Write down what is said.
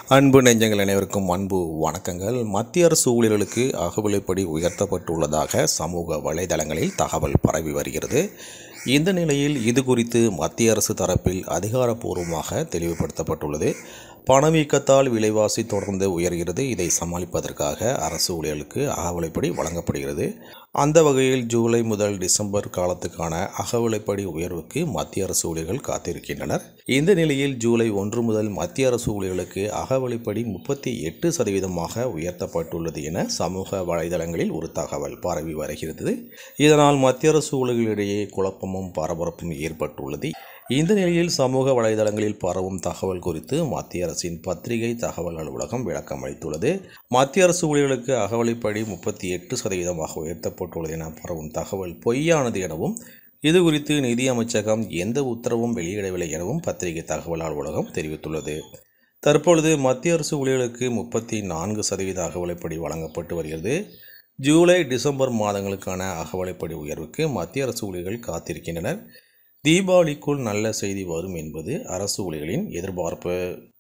அன்பு நெஞ்சங்கள் அனைவருக்கும் அன்பு வணக்கங்கள் மத்திய அரசு ஊழியர்களுக்கு அகவிலைப்படி உயர்த்தப்பட்டுள்ளதாக சமூக வலைதளங்களில் தகவல் பரவி வருகிறது இந்த நிலையில் இது குறித்து மத்திய அரசு தரப்பில் அதிகாரப்பூர்வமாக தெளிவுபடுத்தப்பட்டுள்ளது பணவீக்கத்தால் விலைவாசி தொடர்ந்து உயர்கிறது இதை சமாளிப்பதற்காக அரசு ஊழியர்களுக்கு அகவிலைப்படி வழங்கப்படுகிறது அந்த வகையில் ஜூலை முதல் டிசம்பர் காலத்துக்கான அகவிலைப்படி உயர்வுக்கு மத்திய அரசு ஊழியர்கள் காத்திருக்கின்றனர் இந்த நிலையில் ஜூலை ஒன்று முதல் மத்திய அரசு ஊழியர்களுக்கு அகவிலைப்படி முப்பத்தி எட்டு சதவீதமாக உயர்த்தப்பட்டுள்ளது என சமூக வலைதளங்களில் ஒரு தகவல் பரவி வருகிறது இதனால் மத்திய அரசு ஊழியர்களிடையே குழப்பமும் பரபரப்பும் ஏற்பட்டுள்ளது இந்த நிலையில் சமூக வலைதளங்களில் பரவும் தகவல் குறித்து மத்திய அரசின் பத்திரிகை தகவல் அலுவலகம் விளக்கம் அளித்துள்ளது மத்திய அரசு ஊழியர்களுக்கு அகவலைப்படி முப்பத்தி எட்டு சதவீதமாக உயர்த்தப்பட்டுள்ளது என பரவும் தகவல் பொய்யானது எனவும் இது குறித்து நிதி அமைச்சகம் எந்த உத்தரவும் வெளியிடவில்லை எனவும் பத்திரிகை தகவல் அலுவலகம் தெரிவித்துள்ளது தற்பொழுது மத்திய அரசு ஊழியர்களுக்கு முப்பத்தி நான்கு சதவீத அகவலைப்படி வழங்கப்பட்டு வருகிறது ஜூலை டிசம்பர் மாதங்களுக்கான அகவலைப்படி உயர்வுக்கு மத்திய அரசு ஊழியர்கள் காத்திருக்கின்றனர் தீபாவளிக்குள் நல்ல செய்தி வரும் என்பது அரசு ஊழியர்களின் எதிர்பார்ப்பு